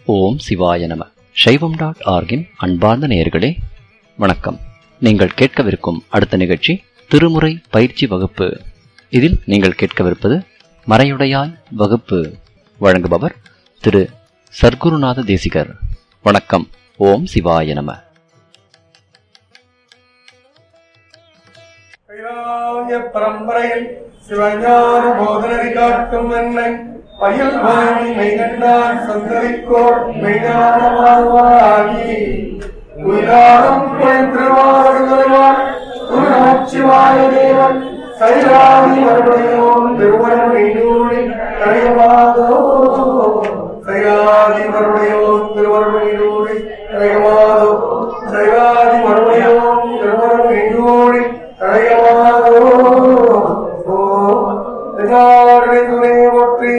ஓம் சிவாய நம சைவம் டாட் ஆர்கின் அன்பார்ந்த நேயர்களே வணக்கம் நீங்கள் கேட்கவிருக்கும் அடுத்த நிகழ்ச்சி திருமுறை பயிற்சி வகுப்பு இதில் நீங்கள் கேட்கவிருப்பது மறையுடையாய் வகுப்பு வழங்குபவர் திரு சர்க்குருநாத தேசிகர் வணக்கம் ஓம் சிவாய நம கைலாய பரம்பரையில் சிவஞான போதனரி காட்டும் என்னை பயில் வாணி மெய்கண்டான் சந்தரிக்கோர் மெய்ஞான வாழ்வாகி உயிராரம் புகழ் திருவாரூர் குருநமச்சிவாய தேவன் கைலாதி மறுபடியும் திருவரம் நூலி கரையவாதோ கைலாதி மறுபடியும் திருவரம் நூலி கரையவாதோ கைலாதி மறுபடியும் திருவரம் நூலி கரையவாதோ எல்லாருடைய துணை ஒற்றி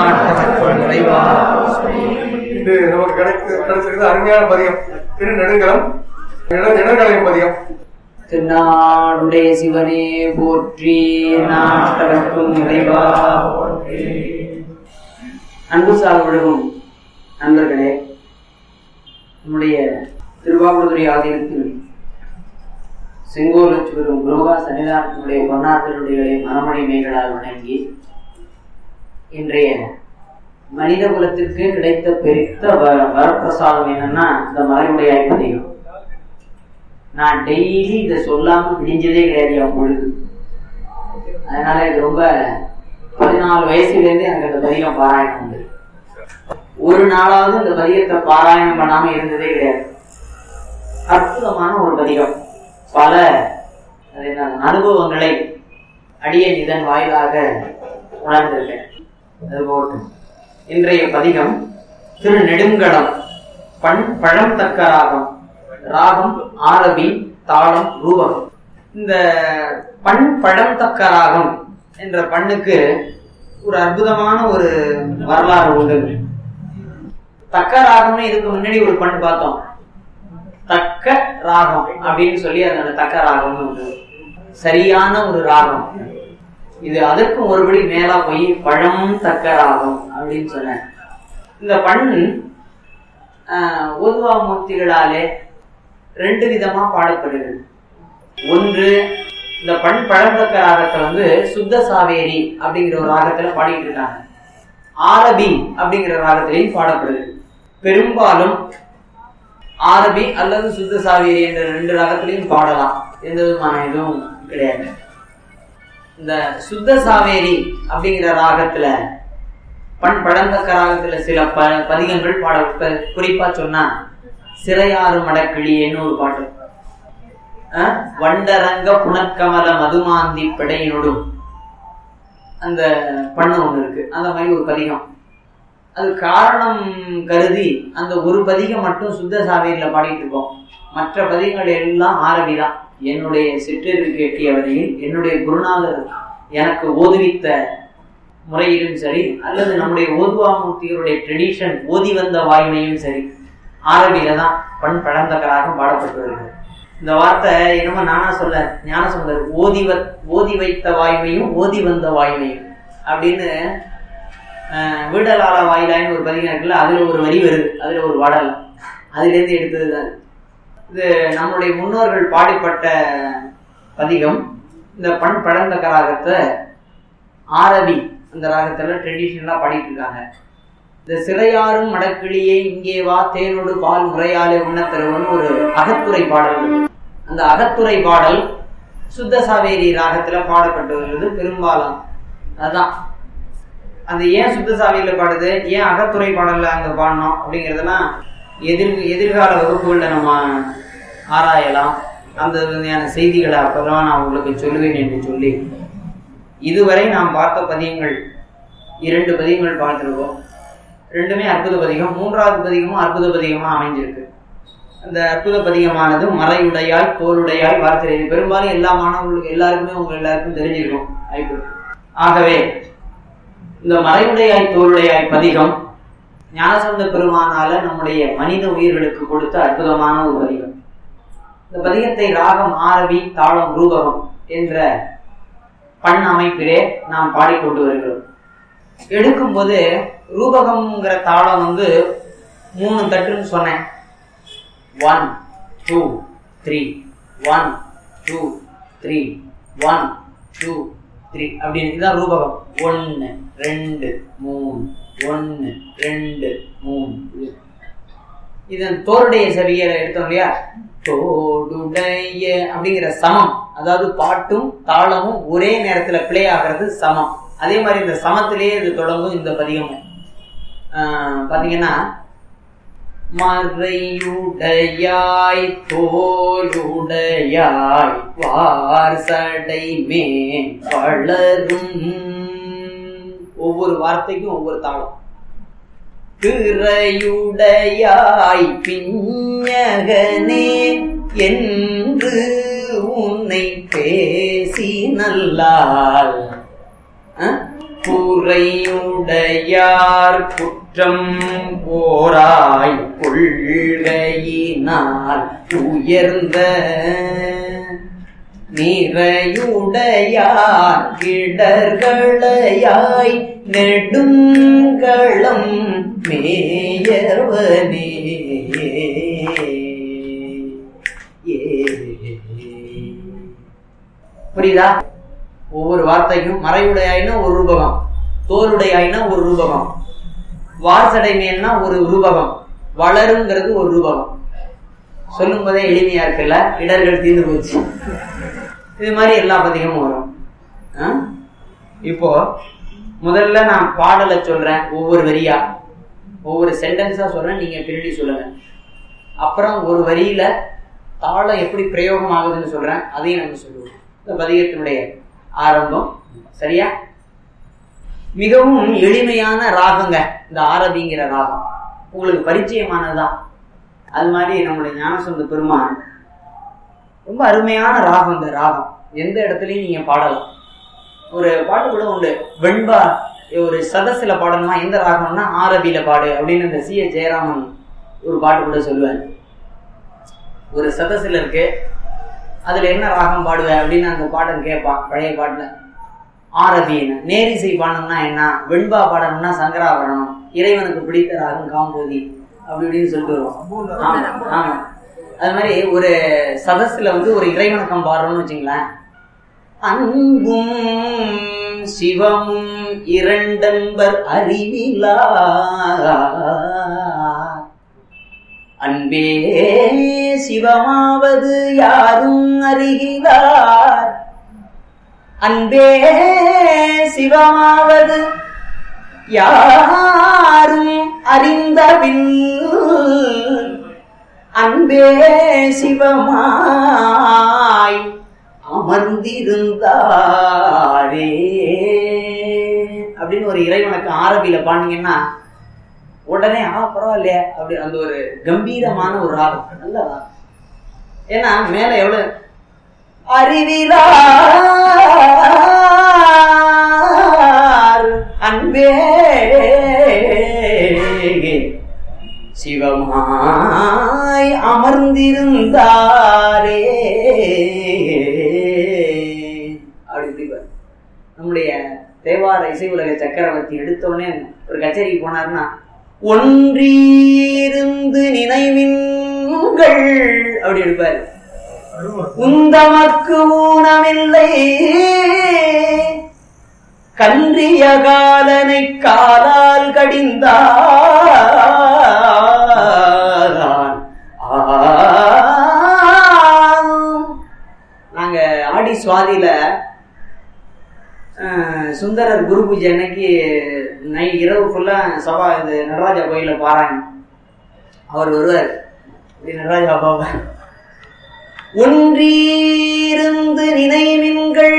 இது நமக்கு கிடைக்கு கிடைச்சிருக்கிறது அருமையான பதியம் திரு நெடுங்கலம் இடங்கலையும் பதியம் திருநாடுடைய சிவனே போற்றி நாட்டகத்தும் இறைவா போற்றி. அன்பு சால் ஒழுகும் நண்பர்களே நம்முடைய திருவாவூதுரை ஆதீனத்தில் செங்கோல் வரும் குருவா சன்னிதானத்தினுடைய பொன்னாத்தனுடைய மனமணி மேகலால் வணங்கி இன்றைய மனித குலத்திற்கு கிடைத்த பெருத்த வ- வரப்பிரசாதம் என்னன்னா இந்த மலையுடைய ஐப்பதிகம் நான் டெய்லி இதை சொல்லாம விடிஞ்சதே கிடையாது என் பொழுது அதனால இது ரொம்ப பதினாலு வயசுல இருந்து எனக்கு அந்த பதிகம் பாராயணம் உண்டு ஒரு நாளாவது இந்த பதிகத்தை பாராயணம் பண்ணாம இருந்ததே கிடையாது அற்புதமான ஒரு பதிகம் பல அது என்ன, அனுபவங்களை அடியேன் இதன் வாயிலாக உணர்ந்திருக்கேன் அது போகட்டும் இன்றைய பதிகம் திரு நெடுங்கடம் பண் பழம் தக்க ராகம் ராகம் ஆரபி தாளம் ரூபம் இந்த பண் பழம் தக்க ராகம் என்ற பண்ணுக்கு ஒரு அற்புதமான ஒரு வரலாறு உண்டு தக்க ராகம்னு இதுக்கு முன்னாடி ஒரு பண் பார்த்தோம் தக்க ராகம் அப்படின்னு சொல்லி அதோட தக்க ராகம்னு ஒண்ணு. சரியான ஒரு ராகம் இது அதற்கும் ஒருபடி மேலா போய் பழம் தக்க ராகம் அப்படின்னு சொன்னேன் இந்த பண் ஆஹ், ஓதுவா மூர்த்திகளாலே ரெண்டு விதமா பாடப்படுகிறது ஒன்று இந்த பண் பழந்தக்க ராகத்தை வந்து சுத்த சாவேரி அப்படிங்கிற ஒரு ராகத்துல பாடிட்டு இருக்காங்க ஆரபி அப்படிங்கிற ராகத்திலையும் பாடப்படுது பெரும்பாலும் ஆரபி அல்லது சுத்த சாவேரி என்ற ரெண்டு ராகத்திலையும் பாடலாம் எந்த விதமான இதுவும் கிடையாது இந்த சுத்த சாவேரி அப்படிங்கிற ராகத்துல பண் பழந்தக்க ராகத்துல சில ப பதிகங்கள் பாட ப- குறிப்பா சொன்னா சிறையாறு மடக்கிளியேன்னு ஒரு பாட்டு அஹ், வண்டரங்க புனற்கமல மதுமாந்தி பிடையினொடும் அந்த பண்ணு ஒண்ணு இருக்கு அந்த மாதிரி ஒரு பதிகம் அது காரணம் கருதி அந்த ஒரு பதிகம் மட்டும் சுத்த சாவேரியில பாடிட்டு இருக்கோம் மற்ற பதிகங்கள் எல்லாம் ஆரபி தான் என்னுடைய சிற்றறிவுக்கு எட்டிய வரையில் என்னுடைய குருநாதர் எனக்கு ஓதுவித்த முறையிலும் சரி அல்லது நம்முடைய ஓதுவாமூர்த்திகளுடைய ட்ரெடிஷன் ஓதி வந்த வாய்மையும் சரி ஆரபியில தான் பண் பழந்தக்கராக பாடப்பட்டு வருகிறது இந்த வார்த்தை என்னமோ நானா சொல்ல ஞான சொந்தர் ஓதி வ- ஓதி வைத்த வாய்மையும் ஓதி வந்த வாய்மையும் அப்படின்னு ஆஹ், வீடலால வாயிலாயின்னு ஒரு பதிகம் இருக்குல்ல அதுல ஒரு வரி வருது அதுல ஒரு பாடல் அதுல இருந்து எடுத்தது தான் இது நம்முடைய முன்னோர்கள் பாடிப்பட்ட பதிகம் இந்த பண் பழந்தக்க ராகத்தை ஆரபி அந்த ராகத்துல ட்ரெடிஷனலா பாடிட்டு இருக்காங்க இந்த சிறையாரும் மடக்கிளியே இங்கே வா தேனோடு பால் முறையாலே உண்ணத்தருவன் ஒரு அகத்துறை பாடல் இருக்கு. அந்த அகத்துறை பாடல் சுத்த சாவேரி ராகத்துல பாடப்பட்டு வருகிறது பெரும்பாலும் அதான் அந்த ஏன் சுத்த சாவியில பாடுது ஏன் அகத்துறை பாடல்ல அங்க பாடணும் அப்படிங்கறதெல்லாம் எதிர் எதிர்கால வகுப்புகள்ல நம்ம ஆராயலாம் அந்த வகையான செய்திகளை அப்பதான் நான் உங்களுக்கு சொல்லுவேன் என்று சொல்லி இதுவரை நாம் பார்த்த பதியங்கள் இரண்டு பதியங்கள் பார்த்திருக்கோம் ரெண்டுமே அற்புத பதிகம் மூன்றாவது பதிகமும் அற்புத பதிகமா அமைஞ்சிருக்கு அந்த அற்புத பதிகமானது மறையுடையாய் தோளுடையாய் வார்த்தை இது பெரும்பாலும் எல்லா மாணவர்களுக்கு எல்லாருக்குமே உங்க எல்லாருக்கும் தெரிஞ்சிருக்கும் வாய்ப்பு ஆகவே இந்த மறையுடையாய் தோளுடையாய் பதிகம் ஞானசந்த பெருமானால நம்முடைய மனித உயிர்களுக்கு கொடுத்த அற்புதமான ஒரு பதிகம் இந்த பதிகத்தை ராகம் ஆரபி தாளம் ரூபகம் என்ற பண் அமைப்பிலே நாம் பாடிக்கொண்டு வருகிறோம் எடுக்கும்போது ரூபகம்ங்கிற தாளம் வந்து மூணு தட்டுன்னு சொன்னேன் one two three one two three one two three அப்படின்னு இதுதான் ரூபகம் ஒன்று ரெண்டு மூணு ஒன்று ரெண்டு மூணு இது. இது தோருடைய செவியரை எடுத்தோம் இல்லையா தோடுடைய அப்படிங்கிற சமம் அதாவது பாட்டும் தாளமும் ஒரே நேரத்துல பிளே ஆகிறது சமம் அதே மாதிரி இந்த சமத்திலேயே இது தொடங்கும் இந்த பதிகமும் ஆஹ் பாத்தீங்கன்னா மறையுடையாய் தோலுடையாய் வார் சடை மேல் வளரும் ஒவ்வொரு வார்த்தைக்கும் ஒவ்வொரு தாளம் திரையுடையாய் பிஞகனே என்று உன்னை பேசி நல்லால் அஹ்? குறையுடையார் குற்றம் போராய் கொள்கையினால் உயர்ந்த நிறையுடையார் கிடர்களையாய் நெடுங்களம் மேயவனே புரியுதா ஒவ்வொரு வார்த்தைக்கும் மறையுடையாயினா ஒரு ரூபகம் தோலுடையாயினா ஒரு ரூபகம் வாசடை மேல்னா ஒரு ரூபகம் வளருங்கிறது ஒரு ரூபகம் சொல்லும் போதே எளிமையா இருக்குல்ல இடர்கள் தீர்ந்து போச்சு இது மாதிரி எல்லா பதிகமும் வரும் ஆ? இப்போ முதல்ல நான் பாடலை சொல்றேன் ஒவ்வொரு வரியா ஒவ்வொரு சென்டென்ஸா சொல்றேன் நீங்க பின்னாடி சொல்லுங்க அப்புறம் ஒரு வரியில தாளம் எப்படி பிரயோகம் ஆகுதுன்னு சொல்றேன் அதையும் நம்ம சொல்லுவோம் இந்த பதிகத்தினுடைய ஆரம்பம் சரியா மிகவும் எளிமையான ராகங்க இந்த ஆரபிங்கிற ராகம் உங்களுக்கு பரிச்சயமானதுதான் அது மாதிரி நம்முடைய ஞானசுந்த பெருமான் ரொம்ப அருமையான ராகம் இந்த ராகம் எந்த இடத்துலயும் நீங்க பாடலாம் ஒரு பாட்டு கூட உண்டு வெண்பா ஒரு சதசுல பாடணுமா எந்த ராகம்னா ஆரபியில பாடு அப்படின்னு இந்த சி எ ஜெயராமன் ஒரு பாட்டு கூட சொல்லுவார் ஒரு சதசுல இருக்கு அதுல என்ன ராகம் பாடுவேன் அப்படின்னு அந்த பாட்டன் கேட்பான் பழைய பாட்டுல ஆரபின்னு நேரிசை பாடணும்னா என்ன வெண்பா பாடணும்னா சங்கராபரணம் இறைவனுக்கு பிடித்த ராகம் காம்போதி அப்படி இப்படின்னு சொல்லிட்டு வருவோம் ஆமா ஆமா அது மாதிரி ஒரு சதஸ்ல வந்து ஒரு இறைவணக்கம் பாடுறோம்னு வச்சுங்களேன் அன்பும் சிவமும் இரண்டன்பர் அறிவிலா அன்பே சிவமாவது யாரும் அறிகிறார் அன்பே சிவமாவது யாரும் அறிந்தபின் அன்பே சிவமாய் அமர்ந்திருந்தாரே அப்படின்னு ஒரு இறைவனுக்கு ஆரபியில பாண்டீங்கன்னா உடனே ஆ பரவாயில்லையே அப்படி அந்த ஒரு கம்பீரமான ஒரு ராகம் நல்ல ராகம் ஏன்னா மேல எவ்வளவு அறிவிலார் அன்பே சிவமாய் அமர்ந்திருந்தாரே அப்படி இப்படி பாரு. நம்முடைய தேவார இசை உலக சக்கரவர்த்தி எடுத்தோடனே ஒரு கச்சேரிக்கு போனாருன்னா ஒன்றிருந்து நினைவின்கள் அப்படி எடுப்பாரு உந்தமக்கு ஊனமில்லை கன்றிய காலனை காலால் கடிந்தான் நாங்க ஆடி சுவாதியில அஹ், சுந்தரர் குரு பூஜை அன்னைக்கு நை இரவு ஃபுல்லா சபா இது நடராஜா கோயில பாராயணம் அவர் வருவார் இப்படி நடராஜா பாபார் ஒன்றிருந்து நினைவின்கள்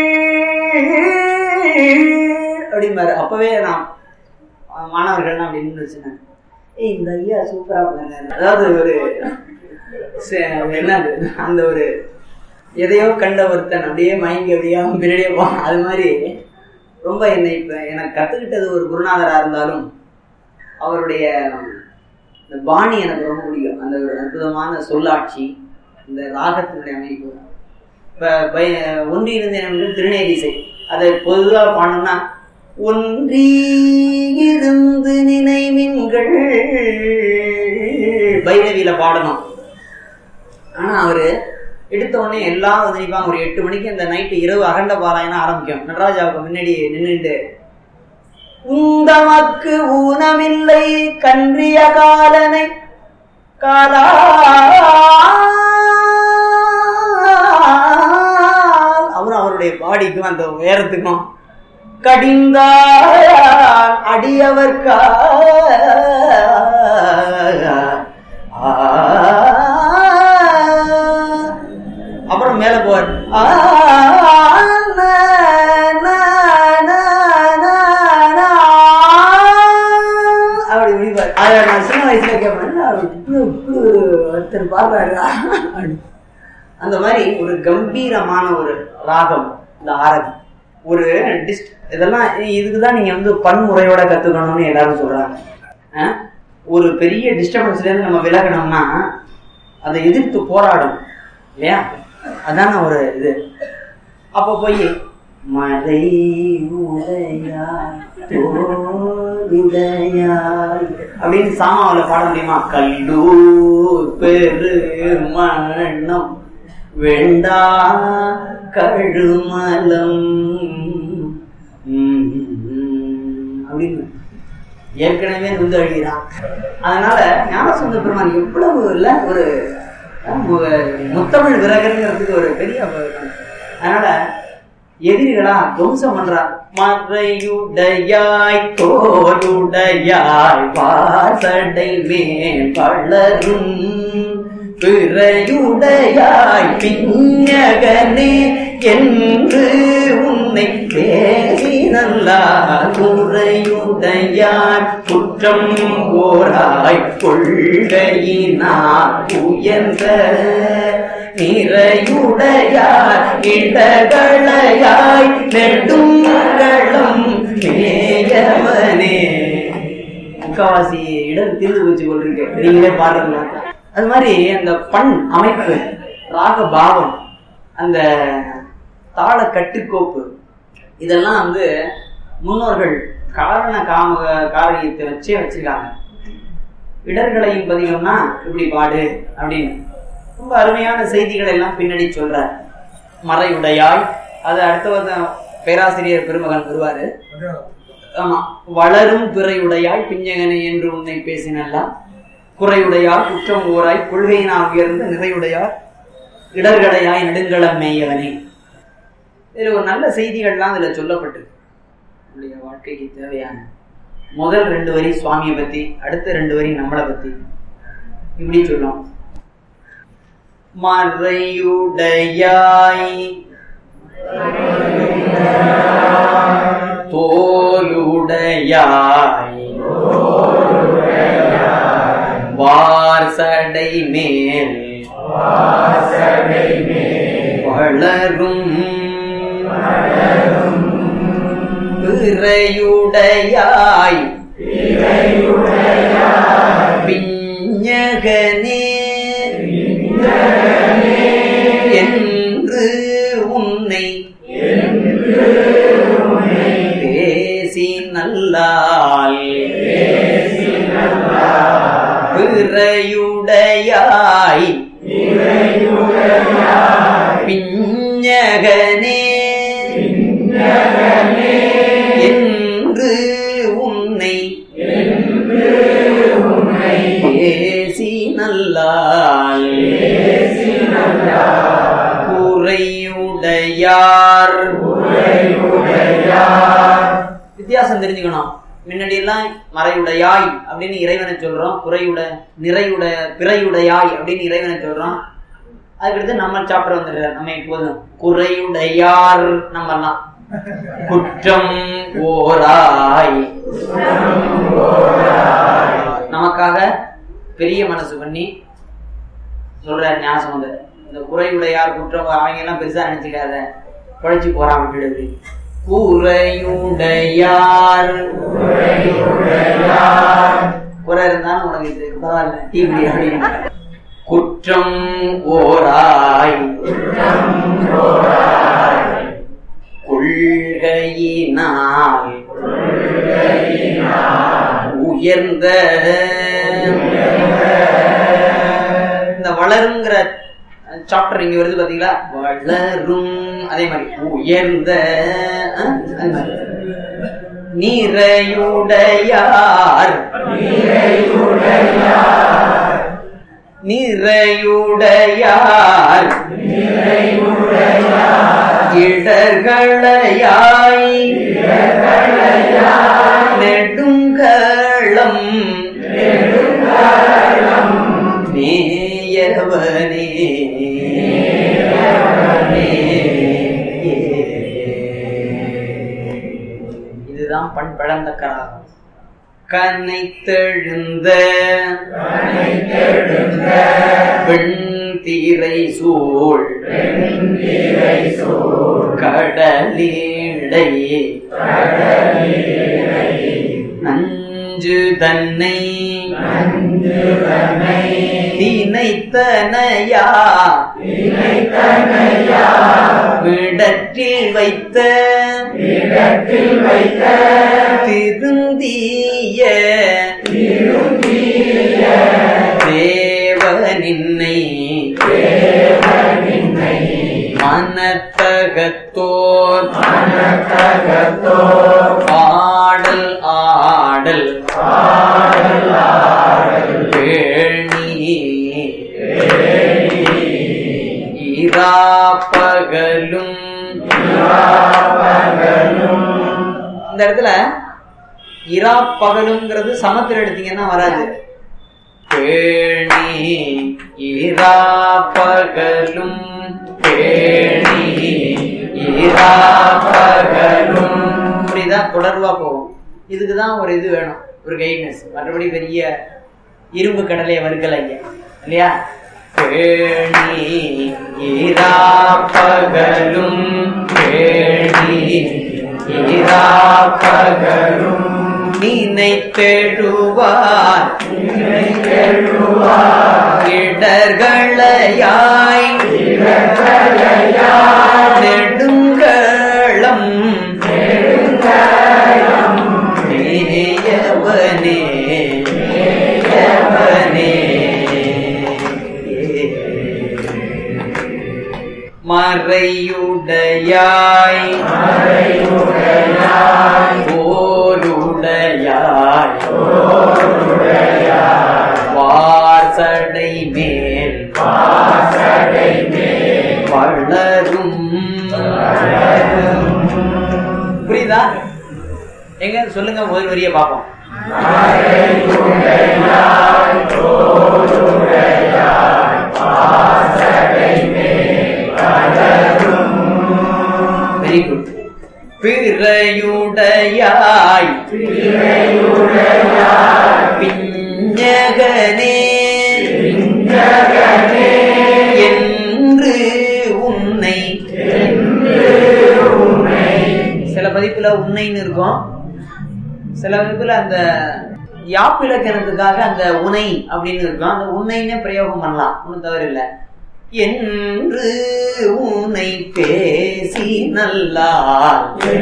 அப்படிம்பாரு அப்பவே நான் அஹ், மாணவர்கள் அப்படி நின்று வச்சுனேன் ஏய் இந்த ஐயா சூப்பரா பண்ணாரு அதாவது ஒரு சே- என்னது அந்த ஒரு எதையோ கண்ட ஒருத்தன் அப்படியே மயங்கி அப்படியே அவன் பின்னாடியே போவான் அது மாதிரி ரொம்ப என்னை இப்ப எனக்கு கத்துக்கிட்டது ஒரு குருநாதரா இருந்தாலும் அவருடைய இந்த பாணி எனக்கு ரொம்ப பிடிக்கும் அந்த ஒரு அற்புதமான சொல்லாட்சி இந்த ராகத்தினுடைய அமைப்பு இப்ப பய- ஒன்றி இருந்தேன் வந்து திருநேரிசை அதை பொதுவா பாடணும்னா ஒன்றி இருந்து நினைவின்கள் பைரவியில பாடணும் ஆனா அவரு எடுத்த உடனே எல்லாம் வந்து நிப்பாங்க ஒரு எட்டு மணிக்கு அந்த நைட்டு இரவு அகண்ட பாராயணம் ஆரம்பிக்கும் நடராஜாவுக்கு முன்னாடி நின்றுட்டு உந்தமக்கு ஊனமில்லை கன்றிய காலனை காலா அவரும் அவருடைய பாடிக்கும் அந்த உயரத்துக்கும் கடிந்தார் அடியவர்க்கா அப்புறம் மேல போவார் ஆ, நா, நா, நா, நா, நா. அப்படி முடிப்பார் அதை நான் சின்ன வயசுல கேட்பேன் அப்படி இப்படி இப்படி ஒருத்தர் பாடுறாரு அப்படி. அந்த மாதிரி ஒரு கம்பீரமான ஒரு ராகம் இந்த ஆரதி ஒரு டிஸ்ட் இதெல்லாம் இதுக்குதான் நீங்க வந்து பன்முறையோட கத்துக்கணும்னு எல்லாரும் சொல்றாங்க அஹ்? ஒரு பெரிய டிஸ்டர்பன்ஸ்ல இருந்து நம்ம விலகணும்னா அதை எதிர்த்து போராடும் இல்லையா அதான ஒரு இது அப்ப போய் மலை உடையாய் தோளுடையாய் அப்படின்னு சாமாவில பாட முடியுமா கல்லூர் பெரு மணம் வேண்டா கழுமலம் உம் அப்படின்னு ஏற்கனவே நொந்து அழுகிறான் அதனால ஞானசுந்தர பெருமான் எவ்வளவு இல்ல ஒரு மு- முத்தமிழ் விரகருங்கிறதுக்கு ஒரு பெரிய அவ- அதனால எதிரிகளா துவம்சம் பண்றா மறையுடையாய் தோயுடையாய் வாசடை மேல் வளரும் பிறையுடையாய் பிஞகனே என்று உன்னை பேசி நல்லா குறையுடையாய் குற்றம் ஓராய் கொள்கையினார் உயர்ந்த நிறையுடையாய் இடகளையாய் நெடுங்களம் மேயவனே முக்காவாசி இடம் தீர்ந்து போச்சு போல் இருக்கு நீங்களே பாடுறதுல அது மாதிரி அந்த பண் அமைப்பு ராக பாவம் அந்த தாள கட்டுக்கோப்பு இதெல்லாம் வந்து முன்னோர்கள் காரண காம காரியத்தை வச்சே வச்சிருக்காங்க இடர்களையும் பதிகம்னா இப்படி பாடு அப்படின்னு ரொம்ப அருமையான செய்திகளை எல்லாம் பின்னாடி சொல்ற மறையுடையாய் அது அடுத்த வருடம் பேராசிரியர் பெருமகன் வருவாரு ஆமா வளரும் பிறையுடையாய் பிஞ்சகனை என்று உன்னை பேசினல்லா குறையுடையார் குற்றம் ஓராய் கொள்கையினால் உயர்ந்த நிறையுடையார் இடர்களையாய் நெடுங்களம் மேயவனே இதுல ஒரு நல்ல செய்திகள்லாம் இதுல சொல்லப்பட்டிருக்கு நம்முடைய வாழ்க்கைக்கு தேவையான முதல் ரெண்டு வரி சுவாமியை பத்தி அடுத்த ரெண்டு வரி நம்மளை பத்தி இப்படி சொல்லும் மறையுடையாய் தோலுடையாய் வார்சடை மேல் வளரும் பிறையுடையாய் பிஞகனே என்று உன்னை பேசி நல்லால் பிறையுடையாய் பிஞகனே என்று உன்னை பேசி நல்லால் குறையுடையார் வித்தியாசம் தெரிஞ்சுக்கணும் முன்னாடி எல்லாம் மறையுடையாய் அப்படின்னு இறைவனை சொல்றோம் குறையுட நிறையுட பிறையுடையாய் அப்படின்னு இறைவனை சொல்றோம் அதுக்கடுத்து நம்ம சாப்பிட வந்துடுறார் நம்ம இப்போதும் குறையுடையார் நம்ம எல்லாம் குற்றம் ஓராய் நமக்காக பெரிய மனசு பண்ணி சொல்றார் ஞானசமுந்தர் இந்த குறையுடையார் குற்றம் அவங்க எல்லாம் பெருசா நினைச்சுக்காத பழிச்சு போறான் விட்டுடு அப்படின்னு. குறையுடையார் குறை இருந்தாலும் உனக்கு இது பரவாயில்ல டீ குடி அப்படின்னு குற்றம் ஓராய் கொள்கையினால் வளருங்கிற சாப்டர் இங்க வருது பாத்தீங்களா வளரும் அதே மாதிரி உயர்ந்த அஹ், அது மாதிரி நிறையுடையார் நிறையுடையார் இடர்களையாய் நெடுங்களம் மேயவனே இதுதான் பண் பழந்த கராகம் கனைத்தெழுந்த பெண் தீரை சூழ் கடலிடை நஞ்சு தன்னை தினைத்தனையா விடற்றில் வைத்த திருந்திய தேவனின்னை மனத்தகத்தோர் ஆடல் ஆடல் பேணி இராப்பகலும் இந்த இடத்துல இரா பகலுங்கிறது சமத்துல எடுத்தீங்கன்னா வராது பேணி இரா பகலும் பேணி இரா பகலும் புரியுதா தொடர்பா போகும் இதுக்குதான் ஒரு இது வேணும் ஒரு கைட்னஸ் மற்றபடி பெரிய இரும்பு கடலையை வறுக்கல ஐயா இல்லையா பேணி இரா பகலும் பேணி இரா பகலும் நினைத்தெழுவார் இடர்களையாய் நெடுங்களம் மேயவனே மேயவனே மறையுடையாய் போருடையாய் வாசடை மேல் வளரும் புரியுதா எங்க சொல்லுங்க ஒரு வரிய பாப்போம் வெரி குட் பிறையுடையாய் பிஞ்சகனே என்று உன்னை சில பதிப்புல உன்னைன்னு இருக்கும் சில பதிப்புல அந்த யாப்பிலக்கணத்துக்காக அந்த உனை அப்படின்னு இருக்கும் அந்த உன்னைன்னு பிரயோகம் பண்ணலாம் ஒன்றும் தவறு இல்லை என்று உன்னை பேசி நல்லார்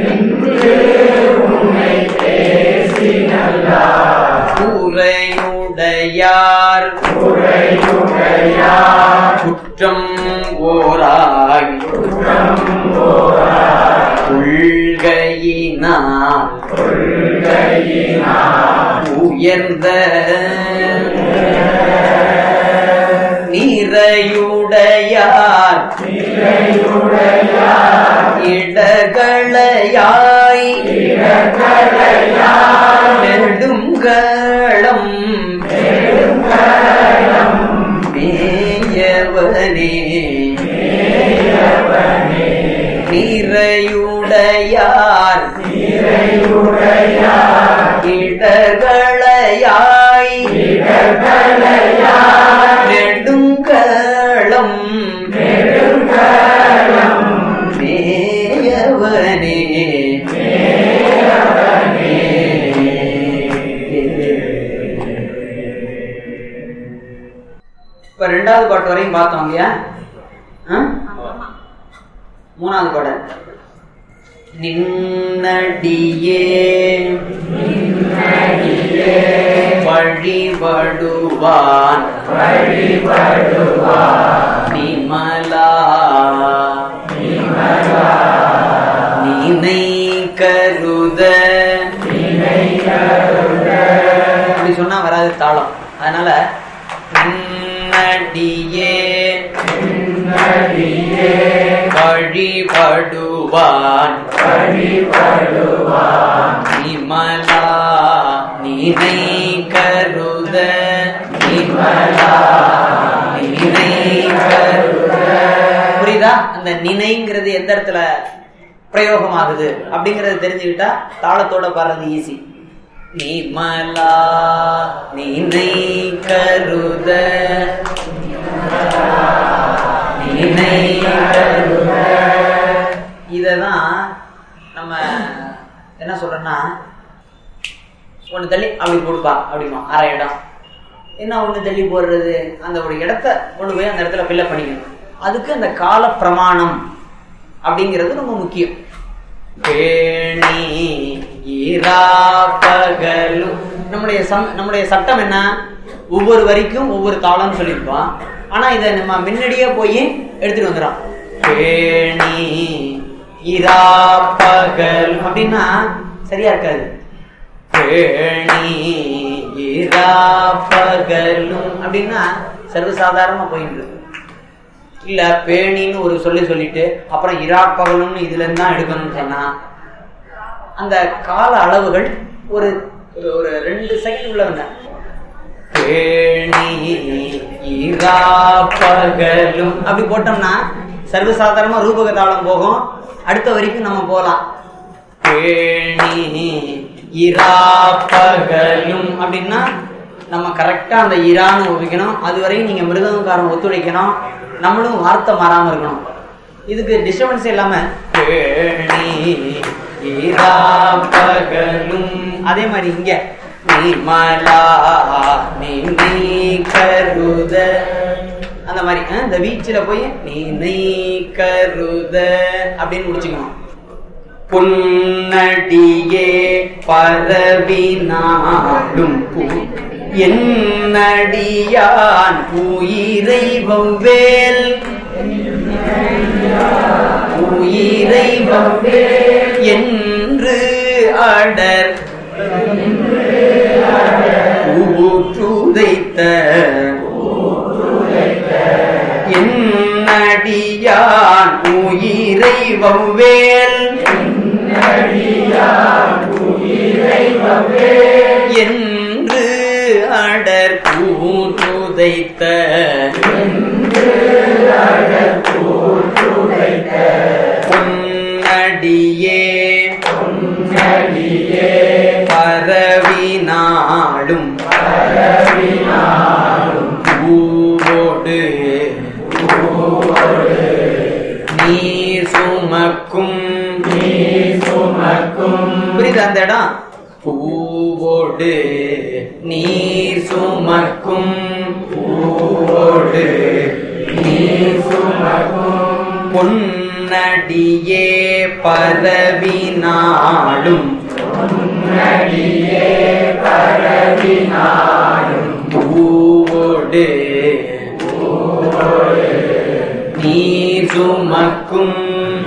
உரையுடையார் குற்றம் ஓராய் உள்கையினார் உயர்ந்த நிறையுடையார் இடர்களையாய் நெடுங்களம் மேயவனே நிறையுடையார் இடர்களையாய் நெடுங்களம் மேயவனே இப்ப ரெண்டாவது பாட்டு வரையும் பார்த்தோம் இல்லையா ஆ? மூணாவது பாடல் நின்னடியே வழிபடுவான் நிமலா நினை கருத அப்படி சொன்னா வராது தாளம் அதனால நின்னடியே வழிபடுவான் நிமலா நினை கருத நிமலா நினை கருத புரியுதா அந்த நினைங்கிறது எந்த இடத்துல பிரயோகமாகுது அப்படிங்கறது தெரிஞ்சுக்கிட்டா தாளத்தோட பாடுறது ஈஸி நிமலா நினை கருத நினை கருத இததான் நம்ம என்ன சொல்றோம்னா ஒன்று தள்ளி அப்படி போடுப்பா அப்படிமா அரை இடம் என்ன ஒன்று தள்ளி போடுறது அந்த ஒரு இடத்த கொண்டு போய் அந்த இடத்துல ஃபில்லப் பண்ணிக்கணும் அதுக்கு அந்த கால பிரமாணம் அப்படிங்கிறது ரொம்ப முக்கியம் பேணி இராப்பகலும் நம்முடைய சம் நம்முடைய சட்டம் என்ன ஒவ்வொரு வரிக்கும் ஒவ்வொரு தாளம் சொல்லியிருப்போம் ஆனா இதை நம்ம முன்னாடியே போய் எடுத்துட்டு வந்துடும் பேணி இராப்பகல் அப்படின்னா சரியா இருக்காது பேணி இராப்பகலும் அப்படின்னா சர்வசாதாரணமா போயிட்டு இருக்கு இல்ல பேணின்னு ஒரு சொல்லி சொல்லிட்டு அப்புறம் இராப்பகலும்னு இதுல இருந்து தான் எடுக்கணும்னு சொன்னா அந்த கால அளவுகள் ஒரு ஒரு ரெண்டு செகண்ட் உள்ள வந்தேன் பேணி இராப்பகலும் அப்படி போட்டோம்னா சர்வசாதாரணமா ரூபக தாளம் போகும் அடுத்த வரைக்கும் நம்ம போலாம் பேணி இராப்பகலும் அப்படின்னா நம்ம கரெக்டா அந்த இரான்னு ஒப்பிக்கணும் அது வரையும் நீங்க மிருதங்காரம் ஒத்துழைக்கணும் நம்மளும் வார்த்தை மாறாம இருக்கணும் இதுக்கு டிஸ்டர்பன்ஸ் இல்லாம பேணி இராப்பகலும் அதே மாதிரி இங்க நிமலா நினை கருத அந்த மாதிரி அஹ், இந்த வீச்சில் போய் நினை கருத அப்படின்னு முடிச்சுக்கணும் புன்னடியே பரவினாலும் பூ- என்னடியான் உயிரை வவ்வேல் உயிரை வவ்வேல் என்று அடர் ஊற்றுதைத்த என்னடியான் உயிரை வவ்வேல் என்று அடர் கூற்றுதைத்த பொன்னடியே பரவினாடும் பூவோடு நீர் சுமக்கும் புரியுது அந்த இடம் பூவோடு நீர் சுமக்கும் பூவோடு நீர் சுமக்கும் பொன்னடியே பரவினாடும் பூவோடு நீர் சுமக்கும்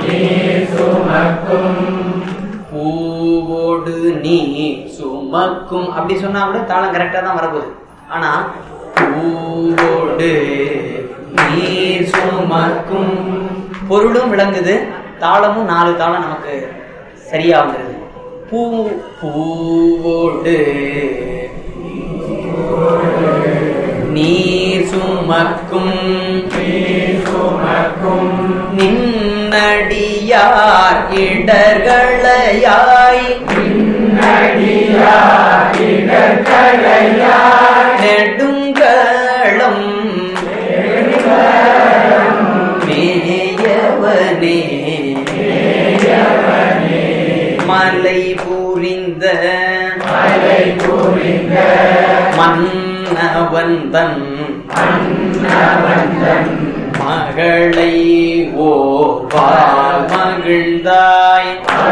பூவோடு நீ சுமக்கும் அப்படி சொன்னா கூட தாளம் கரெக்டா தான் வரப்போகுது ஆனா பூவோடு நீர் சுமக்கும் பொருளும் விளங்குது தாளமும் நாலு தாளம் நமக்கு சரியா வந்துருது பூ பூவோடு நீர் சுமக்கும் நின்னடியார் இடர்களையாய் நெடுங்களம் மேயவனே மலை புரிந்த மன்னவந்தன் மகளை ஓர்வால் மகிழ்ந்தாய்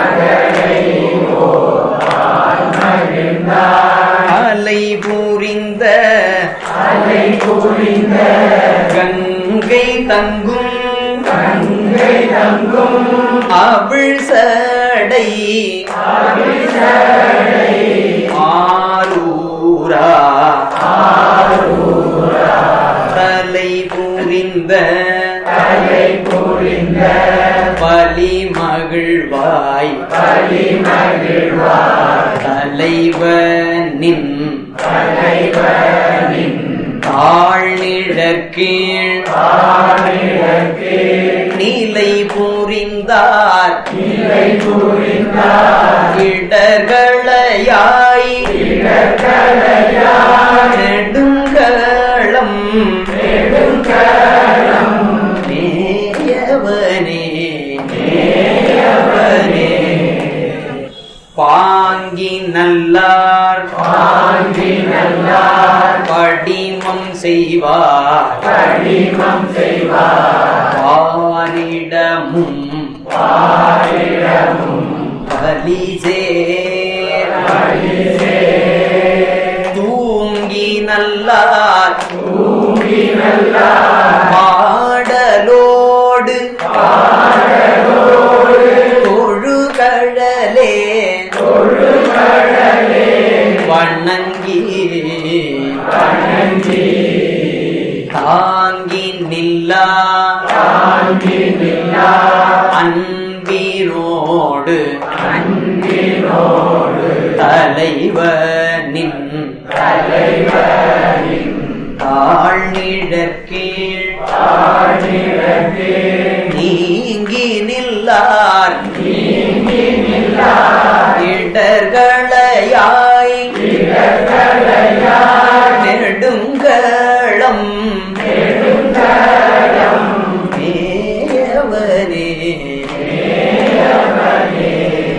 அலை புரிந்த அலை புரிந்த கங்கை தங்கும் கங்கை தங்கும் அவிழ் சடை அவிழ் சடை ஆரூரா ஆரூரா தலை புரிந்த தலை புரிந்த பலி மகிழ்வாய் பலி மகிழ்வாய் தலைவனின் தலைவனின் தாழ்நிழற்கீழ் நிலை புரிந்தார் நிலை புரிந்தார் இடர்களையாய் இடர்களையாய் நெடுங்கളം நெடுங்கളം நேயவனே நேயவனே பாங்கி நல்லார் பாங்கி நல்லார் படிமம் செய்வார் படிமம் செய்வார் பாரிடமும் பாரிடமும் பலிசேர் தூங்கி நல்லார் தூங்கி நல்லார் பாடலோடு தொழுகழலே தொழுகழலே வணங்கி வணங்கி தாங்கி நில்லா தாங்கி நில்லா அன்பினோடு அன்பினோடு தலைவனின் தலைவனின் தாழ்நிழற்கீழ் தாழ்நிழற்கீழ் நீங்கி நில்லார் நீங்கி நில்லார் இடர்களையாய் இடர்களையாய் நெடுங்கളം நெடுங்கളം மேயவனே